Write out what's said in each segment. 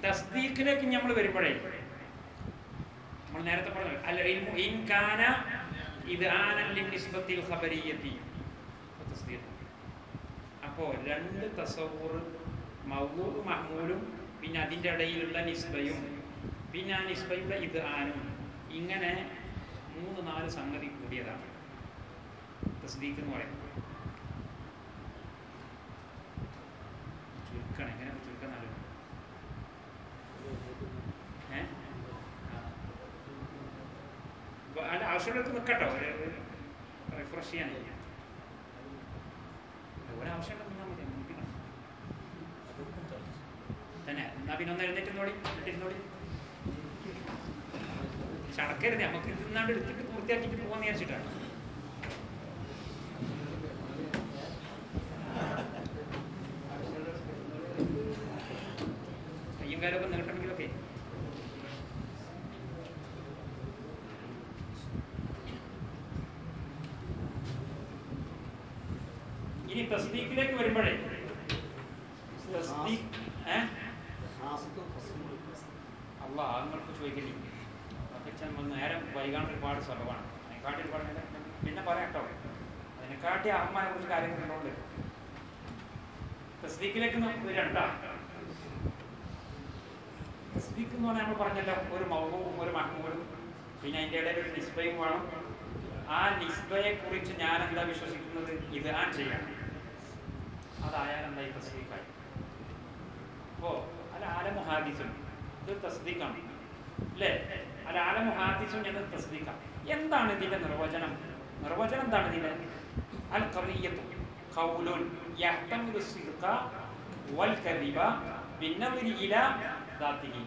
തസ്ദീഖിലേക്ക് നമ്മൾ വരുമ്പോഴേ നമ്മൾ നേരത്തെ പറഞ്ഞു അൽ ഇൽമു ഇൻ കാന ഇത് ആനല്ലിൻ നിസ്ബത്തിൽ ഖബരിയത്തി തസ്ദീഖ് അപ്പോൾ രണ്ട് തസവൂർ മൗലൂ മഹ്മൂലും പിന്നെ അതിൻ്റെ ഇടയിലുള്ള നിസ്ബയും പിന്നെ ആ നിസ്ബയുടെ ഇത് ആനും ഇങ്ങനെ മൂന്ന് നാല് സംഗതി കൂടിയതാണ് തസ്ദീഖ് എന്ന് പറയുന്നത് ചുരുക്കണം എങ്ങനെ ചുരുക്കം നല്ലത് ഏ ആ. അപ്പൊ അല്ല ആവശ്യമുള്ളവർക്ക് നിൽക്കട്ടോ റിഫ്രഷ് ചെയ്യാനേ ഒരാവശ്യം നിന്നാൽ മതി നിൽക്കണം തന്നെ എന്നാ പിന്നെ ഒന്ന് എഴുന്നേറ്റ് നോടി എന്നിട്ടിരുന്നോടി ചടക്കരുത് നമുക്ക് തിന്നാണ്ട് എടുത്തിട്ട് പൂർത്തിയാക്കിയിട്ട് പോകാന്ന് വിചാരിച്ചിട്ടാണ് കയ്യും കാലമൊക്കെ നീട്ടണമെങ്കിലൊക്കെ ഇനി തസ്ദീഖിലേക്ക് വരുമ്പോഴേ തസ്ദീഖ് ഏ അല്ല നിങ്ങൾക്ക് ചോദിക്കില്ലേ അതൊക്കെ നമ്മൾ നേരം വൈകാണ്ട് ഒരുപാട് സ്വഭാവമാണ് അതിനെക്കാട്ടി ഒരുപാട് നേരം പിന്നെ പറയാം കേട്ടോ അതിനെക്കാട്ടി അഹമ്മനെ കുറിച്ച് കാര്യങ്ങളുള്ളതുകൊണ്ട് തസ്ദീഖിലേക്ക് വരണ്ട തസ്ദീഖ് എന്ന് പറഞ്ഞാൽ നമ്മൾ പറഞ്ഞല്ലോ ഒരു മൗവും ഒരു മഹ്മൂലും പിന്നെ അതിൻ്റെ ഇടയിൽ ഒരു നിസ്ബയും വേണം ആ നിസ്ബയെ കുറിച്ച് ഞാൻ എന്താ വിശ്വസിക്കുന്നത് ഇത് ആ ചെയ്യണം അതായാൽ എന്താ ഈ തസ്ദീഖായി അപ്പോ അല്ല ആലമു ഹാദിസുൻ ഇത് തസ്ദീഖാണ് അല്ലേ അല്ല ആലമു ഹാദിസുൻ എന്നത് തസ്ദീഖാണ് എന്താണ് ഇതിന്റെ നിർവചനം നിർവചനം എന്താണ് ഇതിന്റെ അൽ ഖറിയത്തു ഖൗലുൻ യഹ്തമിലു സിദ്ഖ വൽ കദിബ ബിന്നദിരി ഇലാ ദാത്തിഹി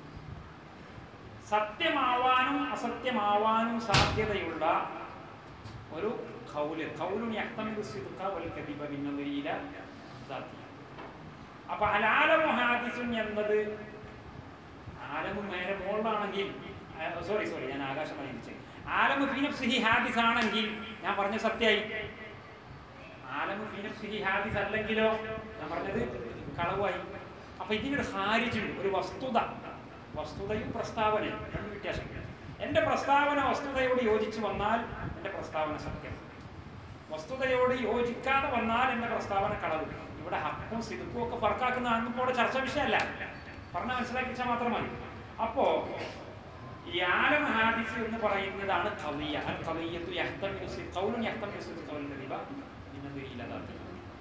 സത്യമാവാനും അസത്യമാവാനും സാധ്യതയുള്ള ഒരു ഖൗല് ഖൗലുൻ യഹ്തമിലു സിദ്ഖ വൽ കദിബ ബിന്നദിരി ഇലാ ദാത്തിഹി അപ്പൊ അലാലമു ഹാദിസുൻ എന്നത് ആലമു നേരെ മുകളിലാണെങ്കിൽ സോറി സോറി ഞാൻ ആകാശമായി തിരിച്ചു ആലമു ഫിനഫ്സിഹി ഹാദിസ് ആണെങ്കിൽ ഞാൻ പറഞ്ഞ സത്യമായി ആലമു ഫിനഫ്സിഹി ഹാദിസ് അല്ലെങ്കിലോ ഞാൻ പറഞ്ഞത് കളവായി അപ്പൊ ഇതിനൊരു ഹാരിജുണ്ട് ഒരു വസ്തുത വസ്തുതയും പ്രസ്താവനയും രണ്ട് വ്യത്യാസം എന്റെ പ്രസ്താവന വസ്തുതയോട് യോജിച്ച് വന്നാൽ എന്റെ പ്രസ്താവന സത്യം വസ്തുതയോട് യോജിക്കാതെ വന്നാൽ എന്റെ പ്രസ്താവന കളവ് ഇവിടെ ഹക്കും സിദുക്കും ഒക്കെ ഫർക്കാക്കുന്നതാണെന്നും ഇപ്പോൾ ചർച്ച വിഷയമല്ല പറഞ്ഞ മനസ്സിലാക്കി വെച്ചാൽ മാത്രം മതി അപ്പോ ഈ ആലം ഹാദിസ് എന്ന് പറയുന്നതാണ് കവിയ അൽ കവിയത്തു യഹ്തമിലു സി ഖൗലുൻ യഹ്തമിലു സിദ്ഖ വൽ കദിബ ഇന്നത് ഇലദാത്തി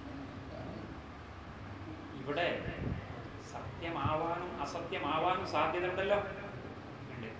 ഇവിടെ സത്യമാവാനും അസത്യമാവാനും സാധ്യത ഉണ്ടല്ലോ ഉണ്ട്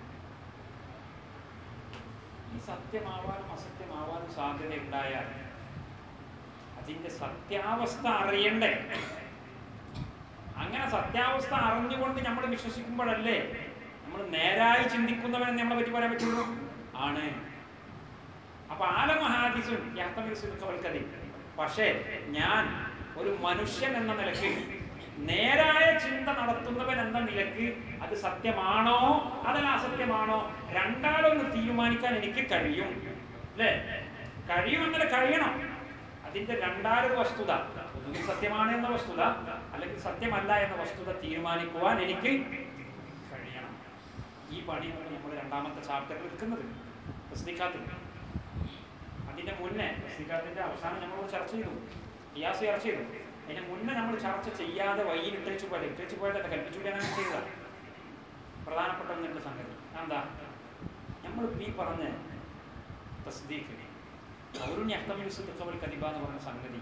ഈ സത്യമാവാനും അസത്യമാവാനും സാധ്യത ഉണ്ടായാൽ അതിന്റെ സത്യാവസ്ഥ അറിയണ്ടേ അങ്ങനെ സത്യാവസ്ഥ അറിഞ്ഞുകൊണ്ട് നമ്മൾ വിശ്വസിക്കുമ്പോഴല്ലേ നമ്മൾ നേരായി ചിന്തിക്കുന്നവൻ നമ്മളെ പറ്റി പറയാൻ പറ്റുള്ളൂ ആണ് അപ്പൊ ആലമഹാദിസും യാത്തമിൽക്കതി പക്ഷേ ഞാൻ ഒരു മനുഷ്യൻ എന്ന നിലയ്ക്ക് നേരായ ചിന്ത നടത്തുന്നവൻ എന്ന നിലയ്ക്ക് അത് സത്യമാണോ അതല്ല അസത്യമാണോ രണ്ടാലൊന്ന് തീരുമാനിക്കാൻ എനിക്ക് കഴിയും അല്ലേ കഴിയുമെന്നല്ല കഴിയണം അതിന്റെ രണ്ടാലൊരു വസ്തുത ഒന്നുകിൽ സത്യമാണ് എന്ന വസ്തുത അല്ലെങ്കിൽ സത്യമല്ല എന്ന വസ്തുത തീരുമാനിക്കുവാൻ എനിക്ക് കഴിയണം ഈ പണിയാണ് നമ്മൾ രണ്ടാമത്തെ ചാപ്റ്ററിൽ എടുക്കുന്നത് തസ്തിക്കാത്തിൽ അതിന്റെ മുന്നേ തസ്തിക്കാത്തിന്റെ അവസാനം നമ്മൾ ചർച്ച ചെയ്തു ഹിയാസ് ചർച്ച ചെയ്തു അതിന് മുന്നേ നമ്മൾ ചർച്ച ചെയ്യാതെ വൈകിൽ ഇട്ടേച്ചു പോയത് ഇട്ടേച്ചു പോയതല്ല കൽപ്പിച്ചുകൂടിയാണ് ചെയ്തതാണ് പ്രധാനപ്പെട്ട ഒന്നിന്റെ സംഗതി എന്താ നമ്മൾ ഈ പറഞ്ഞ തസ്ദീഖ് പൗരുണ്യ അക്തമിൽ സിദ്ധവൽ കലിബ എന്ന് പറഞ്ഞ സംഗതി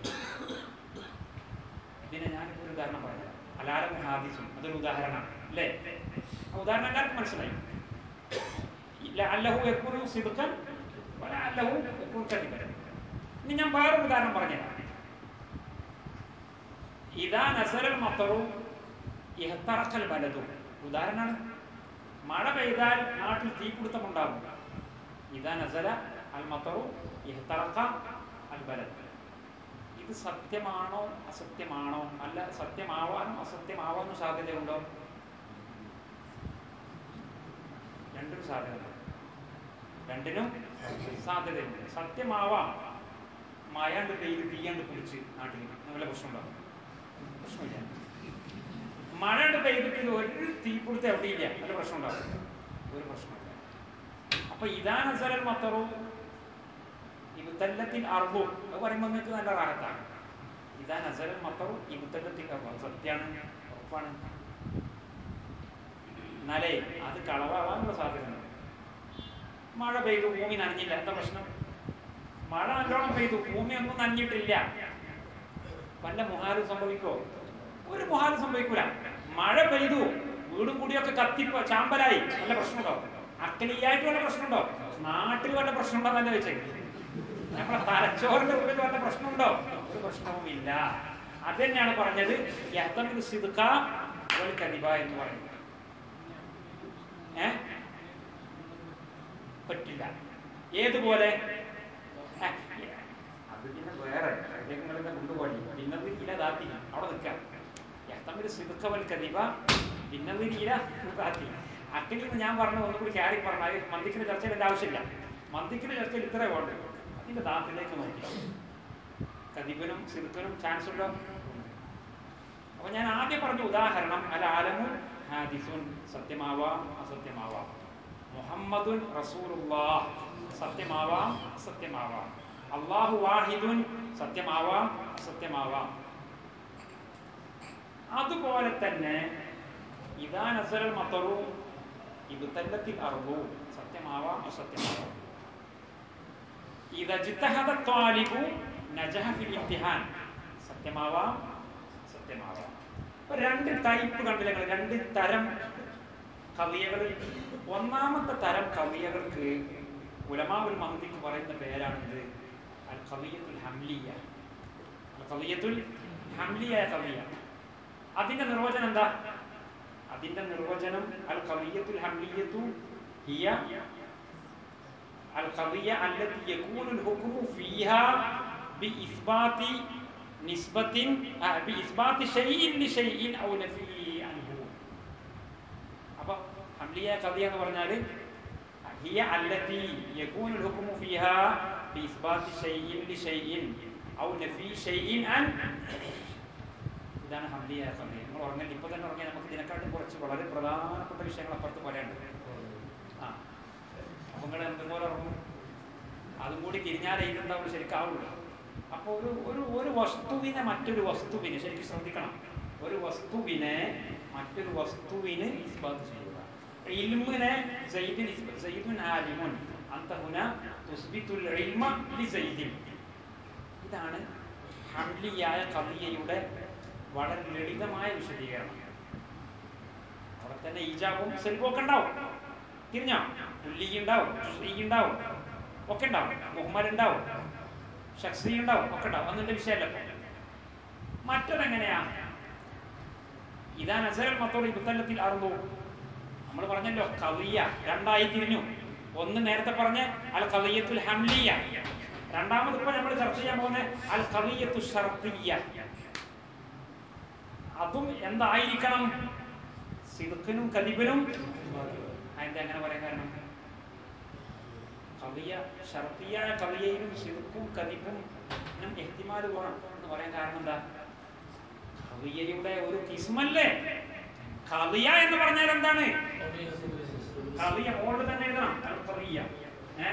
ഇതിനെ ഞാനിപ്പോൾ ഒരു ഉദാഹരണം പറഞ്ഞത് അലാലം ഹാദിസും അതൊരു ഉദാഹരണമാണ് അല്ലേ ആ ഉദാഹരണം എല്ലാവർക്കും മനസ്സിലായി ഇല്ല അല്ലഹു എപ്പോഴും സിദുക്കൻ അല്ലഹു എപ്പോഴും കലിബൻ ഇനി ഞാൻ വേറൊരു ഉദാഹരണം പറഞ്ഞുതരാം ഇതാ നസരൽ മത്തറും ഇഹത്തറക്കൽ ബലതും ഉദാഹരണമാണ് മഴ പെയ്താൽ നാട്ടിൽ തീപിടുത്തം ഉണ്ടാകും ഇതാ നസല അൽ മത്തറു ഇഹ്തറക്ക അൽ ബലദ് ഇത് സത്യമാണോ അസത്യമാണോ അല്ല സത്യമാവാനും അസത്യമാവാനും സാധ്യതയുണ്ടോ രണ്ടിനും സാധ്യതയുണ്ട് രണ്ടിനും സാധ്യതയുണ്ട് സത്യമാവാം മയാണ്ട് പെയ്ത് തീയാണ്ട് കുടിച്ച് നാട്ടിൽ നല്ല പ്രശ്നമുണ്ടാവും പ്രശ്നമില്ല മഴ ഉണ്ട് പെയ്തിട്ട് ഇത് ഒരു തീപ്പിടുത്തം എവിടെയില്ല നല്ല പ്രശ്നം ഉണ്ടാവും ഒരു പ്രശ്നമില്ല അപ്പൊ ഇതാ നസരൽ മത്തറു ഇബുത്തല്ലത്തിൽ അർബു അത് പറയുമ്പോൾ നിങ്ങൾക്ക് നല്ല റാഹത്താണ് ഇതാ നസരൽ മത്തറു ഇബുത്തല്ലത്തിൽ അർബു അത് സത്യമാണ് ഉറപ്പാണ് എന്നാലേ അത് കളവാവാനുള്ള സാധ്യതയുണ്ട് മഴ പെയ്തു ഭൂമി നനഞ്ഞില്ല എന്താ പ്രശ്നം മഴ നല്ലോണം പെയ്തു ഭൂമി ഒന്നും നനഞ്ഞിട്ടില്ല വല്ല മുഹാലും സംഭവിക്കോ ഒരു മുഹാലും സംഭവിക്കൂല മഴ പെയ്തു വീടും കൂടിയൊക്കെ കത്തി ചാമ്പലായി വല്ല പ്രശ്നമുണ്ടോ അക്കലിയായിട്ട് വല്ല പ്രശ്നമുണ്ടോ നാട്ടിൽ വല്ല പ്രശ്നമുണ്ടോ എന്നല്ല ചോദിച്ചത് നമ്മളെ തലച്ചോറിന്റെ ഉള്ളിൽ വല്ല പ്രശ്നമുണ്ടോ ഒരു പ്രശ്നവുമില്ല അത് തന്നെയാണ് പറഞ്ഞത് യഹ്തമിൽ സിദ്ഖ വൽ കദിബ എന്ന് പറയുന്നത് ഏ പറ്റില്ല ഏതുപോലെ ഏ, അത് പിന്നെ വേറെ അതിലേക്ക് നിങ്ങളെന്നെ കൊണ്ടുപോകി ഭിന്നതിൽ ഇല ദാത്തി അവിടെ നിൽക്കാം യഹ്തമിൽ സിദ്ഖ വൽ കദിബ ഭിന്നതിൽ ഇല ദാത്തി അക്കലിൽ നിന്ന് ഞാൻ പറഞ്ഞു ഒന്നുകൂടി ക്യാരി പറഞ്ഞാൽ മന്ദിക്കിന്റെ ചർച്ചയിൽ എൻ്റെ ആവശ്യമില്ല മന്ദിക്കിന്റെ ചർച്ചയിൽ ഇത്രേ വേണ്ടു അതിന്റെ ദാത്തിലേക്ക് നോക്കി കദിബിനും സിദ്ഖിനും ചാൻസ് ഉണ്ടോ ഉണ്ട് അപ്പൊ ഞാൻ ആദ്യം പറഞ്ഞ ഉദാഹരണം അൽ ആലമു ഹാദിസുൻ സത്യമാവാം അസത്യമാവാം മുഹമ്മദുൻ റസൂലുള്ളാഹ് സത്യമാവാം അസത്യമാവാം അള്ളാഹു വാഹിദുൻ സത്യമാവാം അസത്യമാവാം അതുപോലെ തന്നെ ഇതാ നസറൽ മത്തറു ഇബ്തല്ലത്തിൽ അർബു സത്യമാവാം അസത്യമാവാം ഇതാ ജിത്തഹദ ത്വാലിബു നജഹ ഫിൽ ഇംതിഹാൻ സത്യമാവാം സത്യമാവാം ഇപ്പൊ രണ്ട് ടൈപ്പ് കണ്ടില്ല നിങ്ങൾ രണ്ട് തരം കവിയകൾ ഒന്നാമത്തെ തരം കവിയകൾക്ക് ഉലമാവുൽ മഹദിക്ക് പറയുന്ന പേരാണിത് അൽ കവിയത്തുൽ ഹംലിയ അൽ കവിയത്തുൽ ഹംലിയ കവിയ അതിന്റെ നിർവചനം എന്താ അതിന്റെ നിർവചനം അൽ കവിയത്തുൽ ഹംലിയത്തു ഹിയ القضية التي يكون الحكم فيها بإثبات نسبة آه، بإثبات شيء لشيء أو نفيه عنه അപ്പൊ ഹംലിയ കവിയ എന്ന് പറഞ്ഞാൽ هي التي يكون الحكم فيها بإثبات شيء لشيء أو نفي شيء عن ഇതാണ് ഹംലിയ കവിയ നിങ്ങൾ ഉറങ്ങില്ല ഇപ്പൊ തന്നെ ഉറങ്ങിയാൽ നമുക്ക് ഇതിനെക്കാട്ടും കുറച്ച് വളരെ പ്രധാനപ്പെട്ട വിഷയങ്ങൾ അപ്പുറത്ത് പറയാനുണ്ട് ആ അപ്പൊ നിങ്ങൾ എന്തുപോലെ ഉറങ്ങും അതും കൂടി തിരിഞ്ഞാലേ ഇതുണ്ടാവുള്ളൂ ശരിക്കാവുള്ളൂ അപ്പോൾ ഒരു ഒരു ഒരു വസ്തുവിനെ മറ്റൊരു വസ്തുവിന് ശരിക്കും ശ്രദ്ധിക്കണം ഒരു വസ്തുവിനെ മറ്റൊരു വസ്തുവിന് ഇസ്ബാത്ത് ചെയ്യുക ഇൽമിനെ സൈദിൻ ഇസ്ബ- സൈദുൻ ആലിമുൻ അന്ത ഹുന തുസ്ബിത്തുൽ ഇൽമ ലി സൈദിൻ ഇതാണ് ഹംലിയായ കവിയയുടെ വളരെ ലളിതമായ വിശദീകരണം അവിടെ തന്നെ ഈജാബും സെൽബും ഉണ്ടാവും തിരിഞ്ഞോ പുല്ലി ഉണ്ടാവും ജുസ്ഇ ഉണ്ടാവും ഒക്കെ ഉണ്ടാവും മുഹമ്മദ് ഉണ്ടാവും ഷക്സി ഉണ്ടാവും ഒക്കെ ഉണ്ടാവും അതിന്റെ വിഷയമല്ല ഇപ്പൊ. മറ്റതെങ്ങനെയാ ഇതാ നസരൽ മത്തോളി പുത്തല്ലത്തിൽ അറിവു നമ്മൾ പറഞ്ഞല്ലോ കവിയ രണ്ടായി തിരിഞ്ഞു ഒന്ന് നേരത്തെ പറഞ്ഞ അൽ കവിയത്തുൽ ഹംലിയ രണ്ടാമത് ഇപ്പൊ നമ്മൾ ചർച്ച ചെയ്യാൻ പോകുന്ന അൽ കവിയത്തു ഷർത്തിയ അതും എന്തായിരിക്കണം സിദുക്കിനും കദിബിനും അതിന്റെ അങ്ങനെ പറയാൻ കാരണം കവിയ ഷർത്തിയായ കവിയയിലും സിദുക്കും കദിബും എഹ്തിമാല് പോകണം എന്ന് പറയാൻ കാരണം എന്താ കവിയയുടെ ഒരു കിസ്മല്ലേ കവിയ എന്ന് പറഞ്ഞാൽ എന്താണ് കവിയ മോളിൽ തന്നെ എഴുതണം അൽ കവിയ ഏ?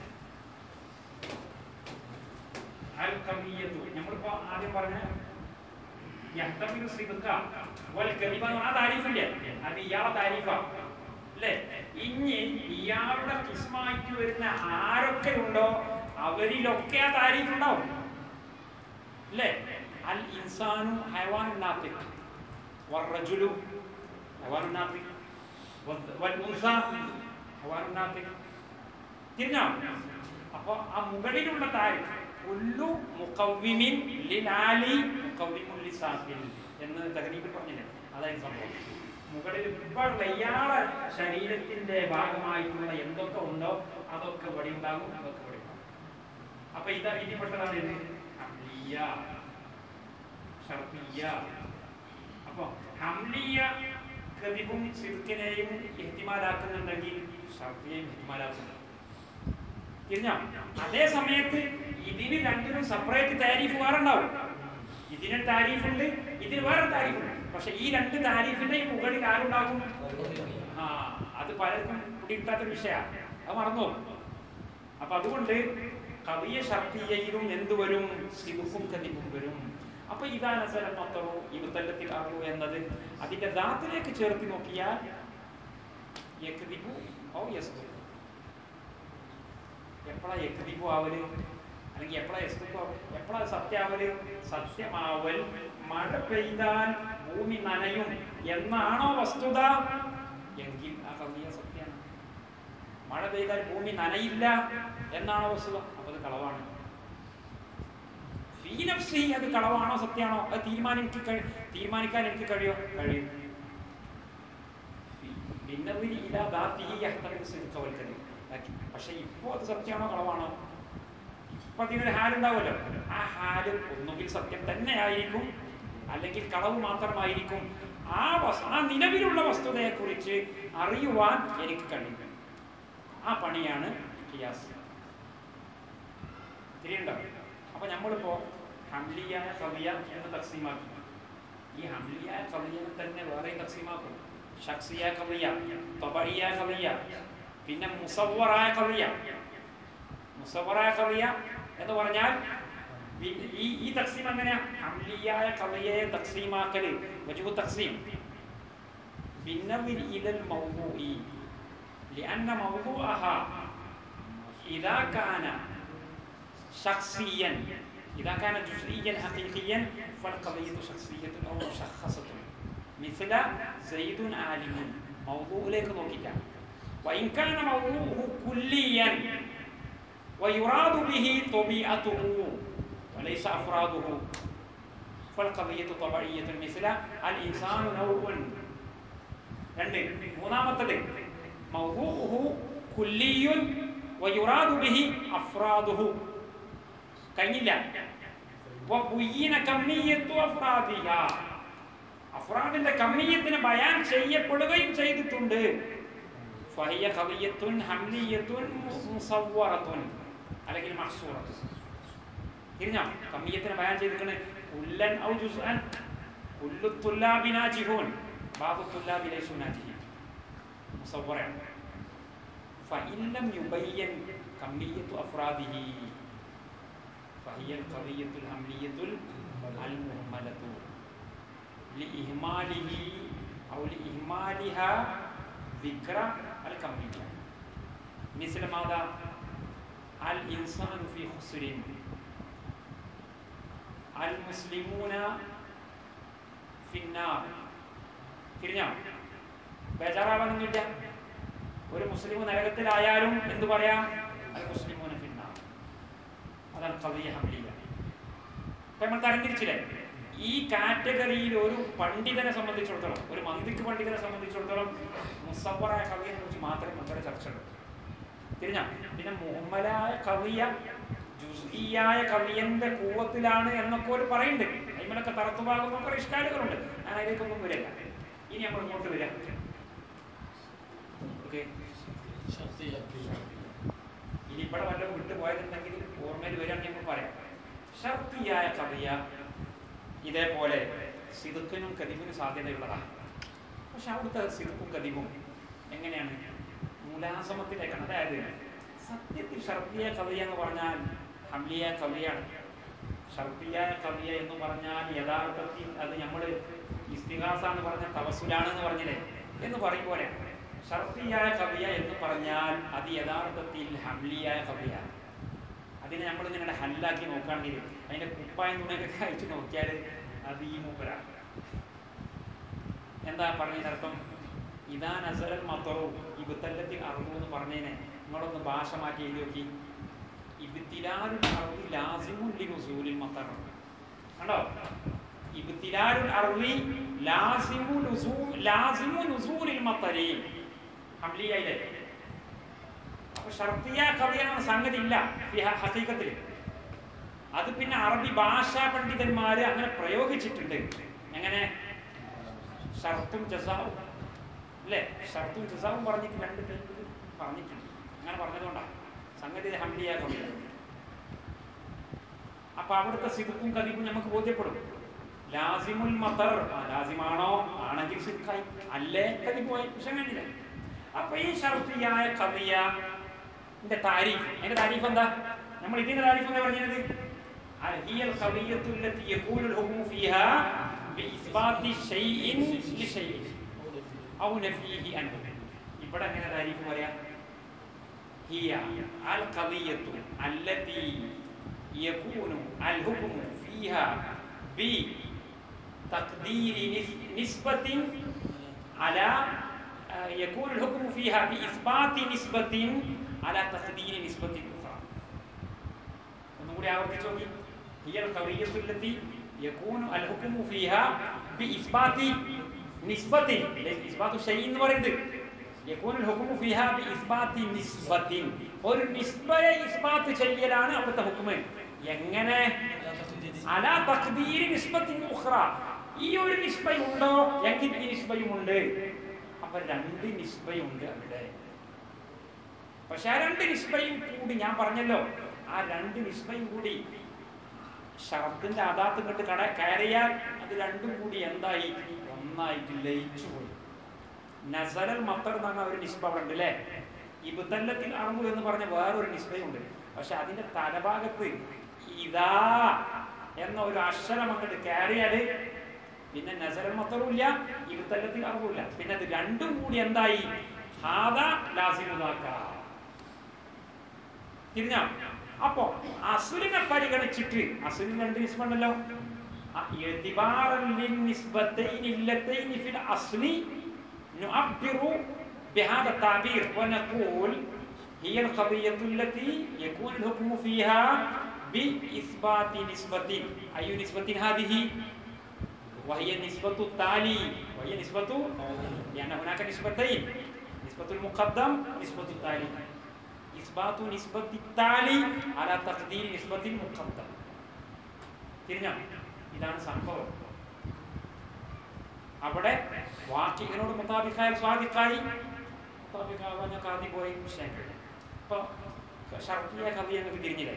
അൽ കവിയത്തു നമ്മളിപ്പോ ആദ്യം പറഞ്ഞ യഹ്തമിലു സിദ്ഖ വൽ കദിബ എന്ന് പറഞ്ഞ ആ താരീഫില്ലേ അത് ഇയാളെ താരീഫാ അല്ലേ ഇനി ഇയാളുടെ കിസ്മായിട്ട് വരുന്ന ആരൊക്കെ ഉണ്ടോ അവരിലൊക്കെ ആ താരീഫ് ഉണ്ടാവും അല്ലേ അൽ ഇൻസാനു ഹൈവാനു നാത്തിക് والرجل حيوان ناطق والذ- والأنثى حيوان ناطق തിരിഞ്ഞോ അപ്പൊ ആ മുകളിലുള്ള താരിഫ് കുല്ലു മുഖവ്വിമിൻ ലിലാലി മുഖവ്വിമുൻ ലിസാഫിൽ എന്ന് തകരീബിൽ പറഞ്ഞില്ലേ അതായത് സംഭവം മുകളിൽ ഇപ്പോൾ ഇയാളെ ശരീരത്തിന്റെ ഭാഗമായിട്ടുള്ള എന്തൊക്കെ ഉണ്ടോ അതൊക്കെ ഇവിടെ ഉണ്ടാകും ഇതൊക്കെ ഇവിടെ ഉണ്ടാകും അപ്പൊ ഇത് ഇതിൽപ്പെട്ടതാണ് ഇത് ഹംലിയ ഷർത്തിയ അപ്പൊ ഹംലിയ കദിബും സിദ്ക്കിനെയും ഇഹ്തിമാലാക്കുന്നുണ്ടെങ്കിൽ ഷർത്തിയെയും ഇഹ്തിമാലാക്കുന്നു തിരിഞ്ഞോ അതേ സമയത്ത് ഇതിന് രണ്ടിനും സെപ്പറേറ്റ് താരിഫ് വേറെ ഉണ്ടാവും ഇതിന് താരീഫുണ്ട് ഇതിന് വേറെ താരീഫുണ്ട് പക്ഷെ ഈ രണ്ട് താരീഫിന്റെയും മുകളിൽ ആരുണ്ടാകും ആ അത് പലർക്കും പിടികിട്ടാത്തൊരു വിഷയമാണ് അത് മറന്നു പോകും. അപ്പൊ അതുകൊണ്ട് കവിയ ഷർത്തിയയിലും എന്ത് വരും സിബുക്കും കതിബും വരും അപ്പൊ ഇതാ നസലം മത്തറു ഇബുത്തല്ലത്തിൽ അറിവു എന്നത് അതിന്റെ ദാത്തിലേക്ക് ചേർത്ത് നോക്കിയാൽ യക്തിബു ഔ യസ്തുബു എപ്പോഴാ യക്തിബു ആവല് അല്ലെങ്കിൽ എപ്പോഴാ യസ്തുബു ആവല് എപ്പോഴാ സത്യാവല് സത്യമാവൽ മഴ പെയ്താൽ ഭൂമി നനയും എന്നാണോ വസ്തുത എങ്കിൽ ആ കവിയ സത്യമാണ് മഴ പെയ്താൽ ഭൂമി നനയില്ല എന്നാണോ വസ്തുത അപ്പൊ അത് കളവാണ് ഫീ നഫ്സി അത് കളവാണോ സത്യമാണോ അത് തീരുമാനിക്ക് കഴി- തീരുമാനിക്കാൻ എനിക്ക് കഴിയോ കഴിയും ഭിന്നവിരി ഇലാ ദാത്തിഹി യഹ്തമിൽ സിദ്ഖ വൽ കദിബ്. ബാക്കി. പക്ഷെ ഇപ്പോ അത് സത്യമാണോ കളവാണോ ഇപ്പൊ അതിനൊരു ഹാലുണ്ടാവുമല്ലോ ആ ഹാല് ഒന്നുകിൽ സത്യം തന്നെ ആയിരിക്കും അല്ലെങ്കിൽ കളവ് മാത്രമായിരിക്കും ആ വസ് ആ നിലവിലുള്ള വസ്തുതയെ കുറിച്ച് അറിയുവാൻ എനിക്ക് കഴിയും ആ പണിയാണ് ഖിയാസ് തിരിയുണ്ടോ അപ്പൊ നമ്മളിപ്പോ ഹംലിയായ കവിയ എന്ന് തക്സീമാക്കി ഈ ഹംലിയായ കവിയനെ തന്നെ വേറെയും തക്സീമാക്കും ഷക്സിയ കവിയ തൊബഴിയ കവിയ പിന്നെ മുസവറായ കവിയ മുസവറായ കവിയ എന്ന് പറഞ്ഞാൽ ഈ- ഈ ഈ തക്സീം എങ്ങനെയാ ഹംലിയായ കവിയയെ തക്സീമാക്കല് വജുഹു തക്സീം بالنظر إلى الموضوع لأن موضوعها إذا كان شخصيا إذا كان جزئيا حقيقيا فالقضية شخصية أو مشخصة مثل زيد عالم موضوع لك نوكيك وإن كان موضوعه كليا ويراد به طبيعته وليس أفراده فالقضية طبيعية مثل الإنسان نوع രണ്ട് മൂന്നാമത്തത് മൗദൂഉഹു കുല്ലിയുൻ വയുറാദു ബിഹി അഫ്റാദുഹു കഴിഞ്ഞില്ല വബുയ്യിന കമ്മിയത്തു അഫ്റാദിഹ അഫ്റാദിന്റെ കമ്മിയത്തിന് ബയാൻ ചെയ്യപ്പെടുകയും ചെയ്തിട്ടുണ്ട് ഫഹിയ ഖവിയത്തുൻ ഹംലിയത്തുൻ മു- മുസവ്വറത്തുൻ അല്ലെങ്കിൽ മഹ്സൂറത്തുൻ തിരിഞ്ഞോ കമ്മിയത്തിന് ബയാൻ ചെയ്തിരിക്കണേ കുല്ലൻ ഔ ജുസ്അൻ കുല്ലു തുല്ലാബി നാജിഹൂൻ ബാബു തുല്ലാബി ലൈസു നാജിഹീൻ മുസവ്വറയാണ് فإن لم يبين كمية أفراده فهي القضية الحملية المهملة لإهماله أو لإهمالها ذكر الكمية مثل ماذا؟ الإنسان في خسر المسلمون في النار തിരിഞ്ഞോ ബേജാറാവാനൊന്നുമില്ല ഒരു മുസ്ലിം നരകത്തിലായാലും എന്തു പറയാം അത് മുസ്ലിമൂന ഫിന്ന അതാണ് കവിയ ഹംലിയ അപ്പൊ നമ്മൾ തരംതിരിച്ചില്ലേ ഈ കാറ്റഗറിയിൽ ഒരു പണ്ഡിതനെ സംബന്ധിച്ചിടത്തോളം ഒരു മന്ദിക്ക് പണ്ഡിതനെ സംബന്ധിച്ചിടത്തോളം മുസവറായ കവിയെ കുറിച്ച് മാത്രമേ നമ്മുടെ ചർച്ച ഉള്ളൂ തിരിഞ്ഞ പിന്നെ മുഹമ്മലായ കവിയ ജുസിയായ കവിയന്റെ കൂവത്തിലാണ് എന്നൊക്കെ ഒരു പറയുന്നുണ്ട് അതിമലൊക്കെ തറത്തുഭാഗം കുറെ ഇഷ്കാലുകളുണ്ട് ഞാൻ അതിലേക്കൊന്നും വരില്ല ഇനി നമ്മൾ ഇങ്ങോട്ട് വരാം ഓക്കെ ഇനി ഇവിടെ വല്ലതും വിട്ടുപോയതുണ്ടെങ്കിൽ ഓർമ്മയിൽ വരികയാണെങ്കിൽ നമുക്ക് പറയാം ഷർത്തിയായ കവിയ ഇതേപോലെ സിതുക്കിനും കതിവിനും സാധ്യതയുള്ളതാണ് പക്ഷെ അവിടുത്തെ സിതുക്കും കതിവും എങ്ങനെയാണ് മൂലാസമത്തിലേക്കാണ് അതായത് സത്യത്തിൽ ഷർത്തിയ കവിയ എന്ന് പറഞ്ഞാൽ ഹംലിയ കവിയാണ് ഷർത്തിയ കവിയ എന്ന് പറഞ്ഞാൽ യഥാർത്ഥത്തിൽ അത് നമ്മൾ ഇസ്തിഹാസ എന്ന് പറഞ്ഞ തവസുലാണ് എന്ന് പറഞ്ഞില്ലേ എന്ന് പറയും പോലെ ഷർത്തിയായ കവിയ എന്ന് പറഞ്ഞാൽ അത് യഥാർത്ഥത്തിൽ ഹംലിയായ കവിയാണ് അതിനെ നമ്മൾ നിങ്ങളുടെ ഹല്ലാക്കി നോക്കുകയാണെങ്കിൽ അതിന്റെ കുപ്പായം തുണിയൊക്കെ കഴിച്ച് നോക്കിയാൽ അത് ഈ മൂപ്പരാണ് എന്താ പറഞ്ഞതിന്റെ അർത്ഥം ഇതാ നസറൽ മത്തറു ഇബുത്തല്ലത്തിൽ അറിവു എന്ന് പറഞ്ഞതിനെ നിങ്ങളൊന്ന് ഭാഷ മാറ്റി എഴുതി നോക്കി ഇബ്തിലാലുൽ അർദി ലാസിമുൻ ലിനുസൂലിൽ മത്തർ കണ്ടോ ഇബ്തിലാലുൽ അർദി ലാസിമു നുസൂ ലാസിമു നുസൂലിൽ മത്തരി ഹംലിയയിലെ അപ്പൊ ഷർത്തിയ കവിയാണ് സംഗതി ഇല്ല ഈ ഹ- ഹഖീഖത്തിൽ അത് പിന്നെ അറബി ഭാഷാ പണ്ഡിതന്മാര് അങ്ങനെ പ്രയോഗിച്ചിട്ടുണ്ട് എങ്ങനെ ഷർത്തും ജസാവും അല്ലേ ഷർത്തും ജസാവും പറഞ്ഞിട്ട് രണ്ട് ടൈപ്പിൽ പറഞ്ഞിട്ടുണ്ട് അങ്ങനെ പറഞ്ഞതുകൊണ്ടാണ് സംഗതി ഹംലിയ കവിത അപ്പൊ അവിടുത്തെ സിദുക്കും കതിപ്പും നമുക്ക് ബോധ്യപ്പെടും ലാസിമുൽ മത്തർ ആ ലാസിമാണോ ആണെങ്കിൽ സിക്കായി അല്ലേ കതി പോയി വിഷയം കണ്ടില്ല അപ്പൊ ഈ ഷർത്തിയായ കവിയന്റെ താരീഫ് അതിന്റെ താരീഫ് എന്താ നമ്മൾ ഇതിന്റെ താരീഫ് എന്താ പറഞ്ഞത് هي القضية التي يكون الحكم فيها بإثبات شيء لشيء أو نفيه عنه ഇവിടെ എങ്ങനെ താരീഫ് പറയാം هي القضية التي يكون الحكم فيها بتقدير نس- نسبة على آه، يكون الحكم فيها بإثبات نسبة على تقدير نسبة أخرى ഒന്നുകൂടി ആവർത്തിച്ച് നോക്കി هي القضية التي يكون الحكم فيها بإثبات نسبة ليس إثبات شيء എന്ന് പറയുന്നത് يكون الحكم فيها بإثبات نسبة ഒരു നിസ്ബയെ ഇസ്ബാത്ത് ചെയ്യലാണ് അവിടുത്തെ ഹുക്കുമ് എങ്ങനെ അലാ തഖ്ദീരി നിസ്ബത്തിൻ ഉഖ്റ ഈ ഒരു നിസ്ബയുണ്ടോ എങ്കിൽ ഈ നിസ്ബയുമുണ്ട് അപ്പൊ രണ്ട് നിസ്ബയുണ്ട് അവിടെ പക്ഷെ ആ രണ്ട് നിസ്ബയും കൂടി ഞാൻ പറഞ്ഞല്ലോ ആ രണ്ട് നിസ്ബയും കൂടി ഷറത്തിന്റെ അതാത്ത് കണ്ട് കട കയറിയാൽ അത് രണ്ടും കൂടി എന്തായി ഒന്നായിട്ട് ലയിച്ചു പോയി നസലൽ മത്തർ എന്ന് പറഞ്ഞ ഒരു നിസ്ബ അവിടെ ഉണ്ട് അല്ലേ ഇബുത്തല്ലത്തിൽ അറബു എന്ന് പറഞ്ഞ വേറൊരു നിസ്ബയുണ്ട് പക്ഷെ അതിന്റെ തലഭാഗത്ത് ഇതാ എന്ന ഒരു അക്ഷരം അങ്ങോട്ട് കയറിയാല് പിന്നെ നസലൽ മത്തറും ഇല്ല ഇബുത്തല്ലത്തിൽ അറബും ഇല്ല പിന്നെ അത് രണ്ടും കൂടി എന്തായി ഹാദ ലാസിമുദാക്ക തിരിഞ്ഞോ അപ്പോ അസുലിനെ പരിഗണിച്ചിട്ട് അസുലിന് രണ്ട് നിസ്ബുണ്ടല്ലോ اعتبارا للنسبتين اللتين في الأصل نعبر بهذا التعبير ونقول هي القضية التي يكون الحكم فيها بإثبات نسبة أي نسبة هذه؟ وهي النسبة التالي وهي نسبة لأن هناك نسبتين نسبة المقدم ونسبة التالي إثبات نسبة التالي على تقدير نسبة المقدم തിരിഞ്ഞോ ഇതാണ് സംഭവം അവിടെ വാക്കിനോട് മുത്താബിക്കായ സ്വാദിക്കായി മുത്താബിക്കാവാൻ കാതി പോയി വിഷയം കഴിഞ്ഞു അപ്പൊ ഷർത്തിയ കവി എന്നൊക്കെ തിരിഞ്ഞില്ലേ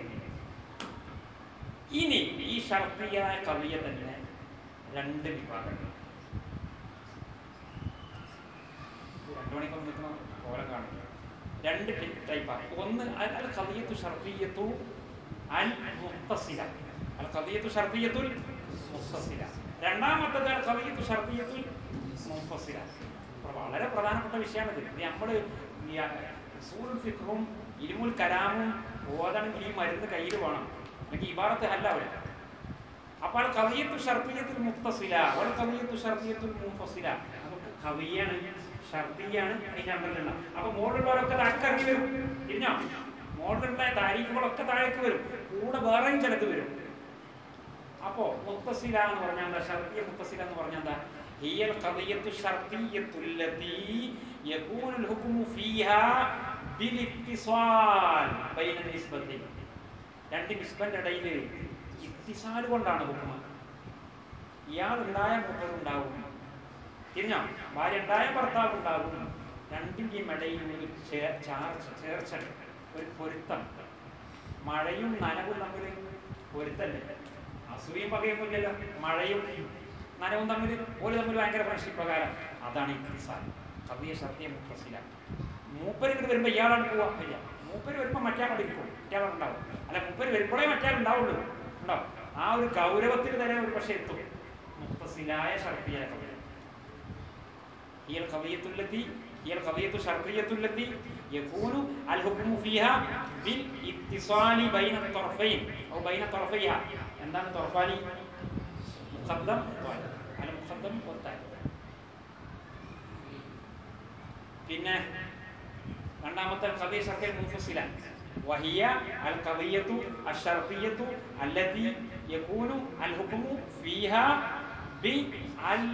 ഇനി ഈ ഷർത്തിയായ കവിയെ തന്നെ രണ്ട് വിഭാഗങ്ങൾ ഇത് രണ്ടു മണിക്കൊന്നും നിൽക്കുന്ന കോലം കാണും രണ്ട് ടൈപ്പാണ് ഒന്ന് അൽ അൽ ഖദിയത്തു ഷർത്തിയത്തു അൽ മുത്തസില അൽ ഖദിയത്തു ഷർത്തിയത്തുൽ മുത്തസില രണ്ടാമത്തത് അൽ ഖദിയത്തു ഷർത്തിയത്തുൽ മുൻഫസില അപ്പോൾ വളരെ പ്രധാനപ്പെട്ട വിഷയമാണിത് ഇത് നമ്മൾ സൂറുൽ ഫിഖും ഇൽമുൽ കലാമും ഓതണമെങ്കിൽ ഈ മരുന്ന് കയ്യിൽ വേണം അല്ലെങ്കിൽ ഇബാറത്ത് അല്ല അവിടെ അപ്പോൾ കവിയത്തു ഷർത്തിയത്തുൽ മുത്തസില അവൾ കവിയത്തു ഷർത്തിയത്തുൽ മുൻഫസില നമുക്ക് കവിയാണ് ഷർത്തിയാണ് അതിന്റെ അമ്പലുള്ള അപ്പൊ മോളിലുള്ളവരൊക്കെ താഴേക്ക് ഇറങ്ങി വരും തിരിഞ്ഞോ മോളിലുള്ള താരീഖുകളൊക്കെ താഴേക്ക് വരും കൂടെ വേറെയും ചിലത് വരും അപ്പോ മുത്തസില എന്ന് പറഞ്ഞാൽ എന്താ ഷർത്തിയ മുത്തസില എന്ന് പറഞ്ഞാൽ എന്താ هي القضية الشرطية التي يكون الحكم فيها بالاتصال بين النسبتين രണ്ട് നിസ്ബന്റെ ഇടയിൽ ഇത്തിസാല് കൊണ്ടാണ് ഹുക്കുമ ഇയാൾ ഉണ്ടായ മൂപ്പരുണ്ടാവും തിരിഞ്ഞോ ഭാര്യ ഉണ്ടായ ഭർത്താവ് ഉണ്ടാകും രണ്ടിൻ്റെയും ഇടയിൽ ഒരു ചേ- ചാർച്ച ചേർച്ച ഒരു പൊരുത്തം മഴയും നനവും തമ്മിൽ പൊരുത്തല്ലേ അസൂയും പകയൊന്നുമില്ലല്ലോ മഴയും നനവും തമ്മിൽ ഒരു തമ്മിൽ ഭയങ്കര ഫ്രണ്ട്ഷിപ്പ് പ്രകാരം അതാണ് ഇത്തിസാൽ കവിയ സത്യ മുത്തസില മൂപ്പര് ഇങ്ങോട്ട് വരുമ്പോ ഇയാളാണ് പോവാ ഇല്ല മൂപ്പര് വരുമ്പോ മറ്റാളോട് ഇരിക്കും മറ്റാളോട് ഉണ്ടാവും അല്ല മൂപ്പര് വരുമ്പോഴേ മറ്റാൾ ഉണ്ടാവുള്ളൂ ഉണ്ടാവും ആ ഒരു ഗൗരവത്തിൽ തന്നെ ഒരു പക്ഷേ എത്തും മുത്തസിലായ ഷർത്തിയായ കവിയ هي القضية التي هي القضية الشرطية التي يكون الحكم فيها بالاتصال بين الطرفين أو بين طرفيها عندنا طرفان مقدم والتالي على مقدم والتالي പിന്നെ രണ്ടാമത്തെ കവിയ ഷർത്തിയ മുൻഫസില وهي القضية الشرطية التي يكون الحكم فيها بال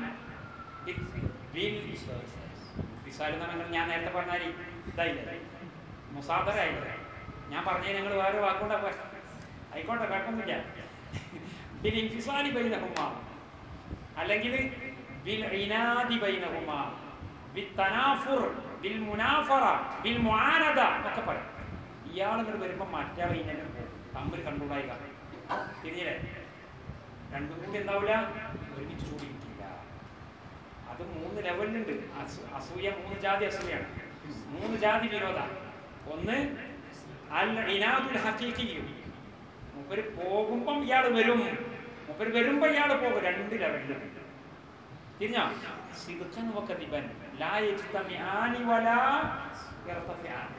ഫിസാൽ എന്ന് പറഞ്ഞാൽ ഞാൻ നേരത്തെ പറഞ്ഞാൽ ഇതായില്ലേ മുസാദറായില്ലേ ഞാൻ പറഞ്ഞത് നിങ്ങൾ വേറെ വാക്കുകൊണ്ടാ പ- ആയിക്കോട്ടെ കുഴപ്പമൊന്നുമില്ല ബിൽ ഇൻഫിസാലി ബൈനഹുമ അല്ലെങ്കിൽ ബിൽ ഇനാദി ബൈനഹുമ ബിൽ തനാഫുർ ബിൽ മുനാഫറ ബിൽ മുആനദ എന്നൊക്കെ പറയും ഇയാൾ ഇങ്ങോട്ട് വരുമ്പോൾ മറ്റാൾ ഇങ്ങനെ പോകും തമ്മിൽ കണ്ടുകൂടായി തിരിഞ്ഞില്ലേ രണ്ടും കൂടി എന്താവില്ല ഒരുമിച്ച് കൂടിയിട്ടില്ല അത് മൂന്ന് ലെവലിലുണ്ട് അസൂ- അസൂയ മൂന്ന് ജാതി അസൂയാണ് മൂന്ന് ജാതി വിരോധ ഒന്ന് അൽ ഇനാദുൽ ഹഖീഖിയും മൂപ്പര് പോകുമ്പം ഇയാൾ വരും മൂപ്പര് വരുമ്പോ ഇയാൾ പോകും രണ്ട് ലെവലിലുണ്ട് തിരിഞ്ഞോ സിദ്ഖൻ വകദിബൻ ലാ യജ്തമിആനി വലാ യർതഫിആൻ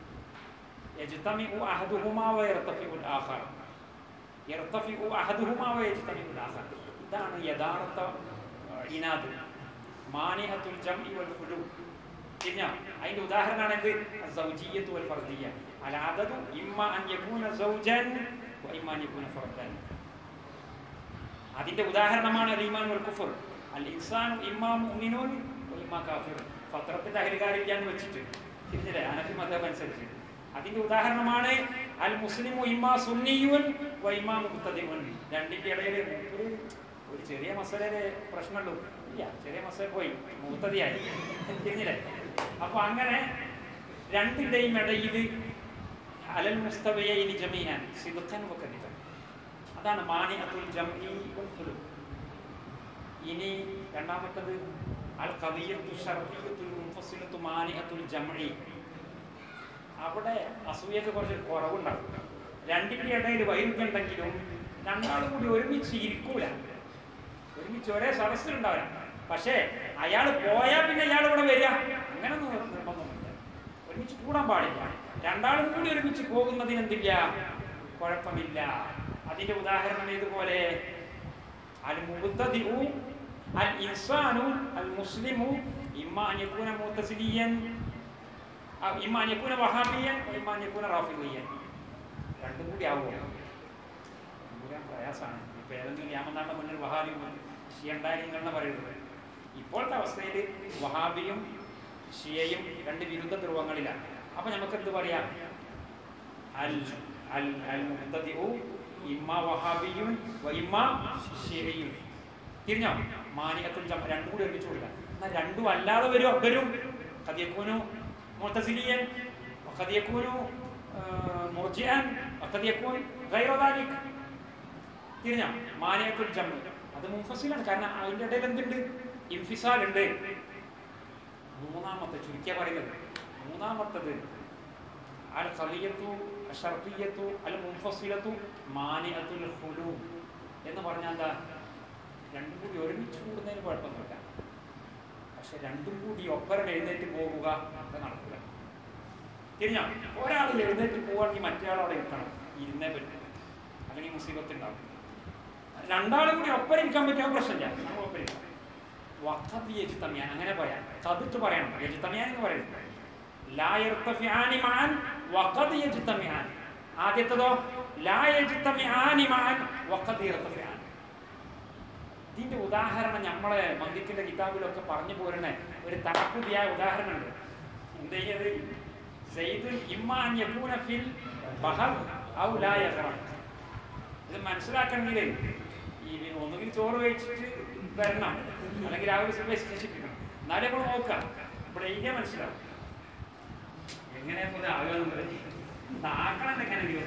യജ്തമിഉ അഹദുഹുമാ വയർതഫിഉ ആഖർ യർതഫിഉ അഹദുഹുമാ വയജ്തമിഉ ആഖർ ഇതാണ് യഥാർത്ഥ ആ, ഇനാദ് മാനിഅത്തുൽ ജംഇ വൽ ഖുലൂ തിരിഞ്ഞോ അതിന്റെ ഉദാഹരണമാണ് എന്ത് സൗജിയത്തു വൽ ഫർദിയ അൽ അദദു ഇമ്മ അൻ യകൂന സൗജൻ വ ഇമ്മ അൻ യകൂന ഫർദൻ അതിന്റെ ഉദാഹരണമാണ് അൽ ഈമാൻ വൽ കുഫർ അൽ ഇൻസാൻ ഇമ്മാ മുഅ്മിനുൻ വ ഇമ്മാ കാഫിർ ഫത്രത്തിന്റെ അഹരികാരില്ലാന്ന് വെച്ചിട്ട് തിരിഞ്ഞില്ലേ അനഫി മതം അനുസരിച്ച് അതിന്റെ ഉദാഹരണമാണ് അൽ മുസ്ലിമു ഇമ്മാ സുന്നിയുൻ വ ഇമ്മാ മുബ്തദിഉൻ രണ്ടിന്റെ ഇടയിൽ മൂപ്പര് ഒരു ചെറിയ മസലയിലെ പ്രശ്നമുള്ളൂ ഇല്ല ചെറിയ മസല പോയി മുബ്തദിയായി തിരിഞ്ഞില്ലേ അപ്പൊ അങ്ങനെ രണ്ടിന്റെയും ഇടയിൽ അലൽ മുസ്തവയൈനി ജമീഅൻ സിദ്ഖൻ വ കദിബൻ അതാണ് മാനിഅത്തുൽ ജംഇ വൽ ഖുലൂ ഇനി രണ്ടാമത്തത് അൽ ഖദിയത്തു ഷർഇയ്യത്തുൽ മുൻഫസിലത്തു മാനിഅത്തുൽ ജംഇ അവിടെ അസൂയക്ക് കുറച്ച് കുറവുണ്ടാവും രണ്ടിന്റെ ഇടയിൽ വൈരുദ്ധ്യം ഉണ്ടെങ്കിലും രണ്ടാളും കൂടി ഒരുമിച്ച് ഇരിക്കൂല ഒരുമിച്ച് ഒരേ സദസ്സിലുണ്ടാവില്ല പക്ഷേ അയാൾ പോയാൽ പിന്നെ ഇയാൾ ഇവിടെ വരിക അങ്ങനൊന്നും നിർബന്ധമൊന്നുമില്ല ഒരുമിച്ച് കൂടാൻ പാടില്ല രണ്ടാളും കൂടി ഒരുമിച്ച് പോകുന്നതിന് എന്തില്ല കുഴപ്പമില്ല അതിന്റെ ഉദാഹരണം ഇതുപോലെ അൽ മുബ്തദിഉ അൽ ഇൻസാനു അൽ മുസ്ലിമു ഇമ്മ അൻ യകൂന മുഅ്തസിലിയൻ ഔ ഇമ്മ അൻ യകൂന വഹാബിയൻ വ ഇമ്മ അൻ യകൂന റാഫിദിയൻ രണ്ടും കൂടി ആവുമോ പറയാൻ പ്രയാസമാണ് ഇപ്പൊ ഏതെങ്കിലും രാമനാഥ മുന്നിൽ വഹാബി ഷിയ ഉണ്ടായിരുന്നെന്ന് പറയുന്നത് ഇപ്പോഴത്തെ അവസ്ഥയിൽ വഹാബിയും ഷിയയും രണ്ട് വിരുദ്ധ ധ്രുവങ്ങളിലാണ് അപ്പൊ നമുക്ക് എന്ത് പറയാം അൽ അൽ അൽ മുബ്തദിഉ ഇമ്മ വഹാബിയും വ ഇമ്മ ഷിയയും തിരിഞ്ഞോ മാനികത്തുൽ ജം രണ്ടും കൂടി ഒരുമിച്ച് കൊടുക്കാം എന്നാൽ രണ്ടും അല്ലാതെ വരും വരും കദിയക്കൂനു മുത്തസിലിയൻ കദിയക്കൂനു മുർജിഅൻ കദിയക്കൂൻ ഗൈറ ദാലിക് തിരിഞ്ഞോ മാനിയത്തുൽ ജം അത് മുഫസിലാണ് കാരണം അതിന്റെ ഇടയിൽ എന്തുണ്ട് ഇൻഫിസാൽ ഉണ്ട് മൂന്നാമത്തെ ചുരുക്കിയ പറയുന്നത് മൂന്നാമത്തത് അൽ ഖലിയത്തു ഷർത്തിയത്തു അൽ മുൻഫസിലത്തു മാനിഅത്തുൽ ഖുലൂ എന്ന് പറഞ്ഞാൽ എന്താ രണ്ടും കൂടി ഒരുമിച്ച് കൂടുന്നതിന് കുഴപ്പമൊന്നുമില്ല പക്ഷെ രണ്ടും കൂടി ഒപ്പരം എഴുന്നേറ്റ് പോകുക അത് നടക്കില്ല തിരിഞ്ഞോ ഒരാൾ എഴുന്നേറ്റ് പോവാണെങ്കിൽ മറ്റേ ആൾ അവിടെ ഇരിക്കണം ഇരുന്നേ പറ്റും അല്ലെങ്കിൽ മുസീബത്ത് ഉണ്ടാവും രണ്ടാളും കൂടി ഒപ്പരം ഇരിക്കാൻ പറ്റിയ പ്രശ്നമില്ല നമ്മൾ ഒപ്പരം ഇരിക്കാം വഖദ് യജ്തമിയാൻ അങ്ങനെ പറയാം കതിട്ട് പറയണം യജ്തമിയാൻ എന്ന് പറയുന്നത് ലാ യർതഫിആനി മഅൻ വഖദ് യജ്തമിയാൻ ആദ്യത്തതോ ലാ യജ്തമിആനി മഅൻ വഖദ് യർതഫിആൻ ഇതിന്റെ ഉദാഹരണം നമ്മളെ മന്ദിക്കിന്റെ കിതാബിലൊക്കെ പറഞ്ഞു പോരുന്ന ഒരു താക്കുതിയായ ഉദാഹരണമുണ്ട് എന്ത് ചെയ്യത് സെയ്ദുൽ ഇമ്മ അൻ യകൂന ഫിൽ ബഹർ ഔ ലാ യഗ്റഖ് ഇത് മനസ്സിലാക്കണമെങ്കിൽ ഈ ഒന്നുകിൽ ചോറ് കഴിച്ചിട്ട് വരണം അല്ലെങ്കിൽ രാവിലെ സുബേഷിക്കണം എന്നാലും നമ്മൾ നോക്കാം ഇവിടെ എഴുതിയാൽ മനസ്സിലാവും എങ്ങനെയാ ഇത് ആകുക ആക്കണം എങ്ങനെയെങ്കിലും